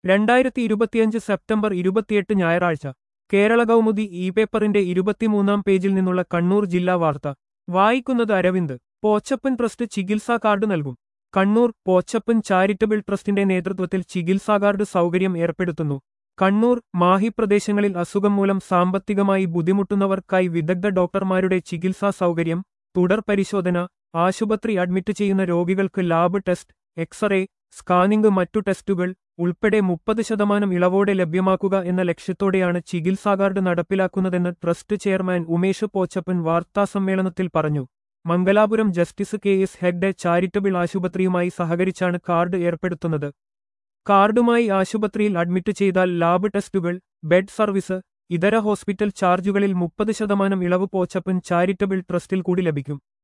രണ്ടായിരത്തി ഇരുപത്തിയഞ്ച് സെപ്റ്റംബർ ഇരുപത്തിയെട്ട് ഞായറാഴ്ച കേരള കൗമുദി ഇ പേപ്പറിന്റെ ഇരുപത്തിമൂന്നാം പേജിൽ നിന്നുള്ള കണ്ണൂർ ജില്ലാ വാർത്ത വായിക്കുന്നത് അരവിന്ദ് പോച്ചപ്പൻ ട്രസ്റ്റ് ചികിത്സാ കാർഡ് നൽകും കണ്ണൂർ പോച്ചപ്പൻ ചാരിറ്റബിൾ ട്രസ്റ്റിന്റെ നേതൃത്വത്തിൽ ചികിത്സാ കാർഡ് സൗകര്യം ഏർപ്പെടുത്തുന്നു കണ്ണൂർ മാഹി പ്രദേശങ്ങളിൽ അസുഖം മൂലം സാമ്പത്തികമായി ബുദ്ധിമുട്ടുന്നവർക്കായി വിദഗ്ധ ഡോക്ടർമാരുടെ ചികിത്സാ സൗകര്യം തുടർ പരിശോധന ആശുപത്രി അഡ്മിറ്റ് ചെയ്യുന്ന രോഗികൾക്ക് ലാബ് ടെസ്റ്റ് എക്സ്റേ സ്കാനിംഗ് മറ്റു ടെസ്റ്റുകൾ ഉൾപ്പെടെ മുപ്പത് ശതമാനം ഇളവോടെ ലഭ്യമാക്കുക എന്ന ലക്ഷ്യത്തോടെയാണ് ചികിത്സാ കാർഡ് നടപ്പിലാക്കുന്നതെന്ന് ട്രസ്റ്റ് ചെയർമാൻ ഉമേഷ് പോച്ചപ്പൻ വാർത്താസമ്മേളനത്തിൽ പറഞ്ഞു Mangalapuram justice K S Hegde charitable ആശുപത്രിയുമായി സഹകരിച്ചാണ് കാർഡ് ഏർപ്പെടുത്തുന്നത് കാർഡുമായി ആശുപത്രിയിൽ അഡ്മിറ്റ് ചെയ്താൽ ലാബ് ടെസ്റ്റുകൾ ബെഡ് സർവീസ് ഇതര ഹോസ്പിറ്റൽ ചാർജുകളിൽ മുപ്പത് ശതമാനം ഇളവ് പോച്ചപ്പൻ ചാരിറ്റബിൾ ട്രസ്റ്റിൽ കൂടി ലഭിക്കും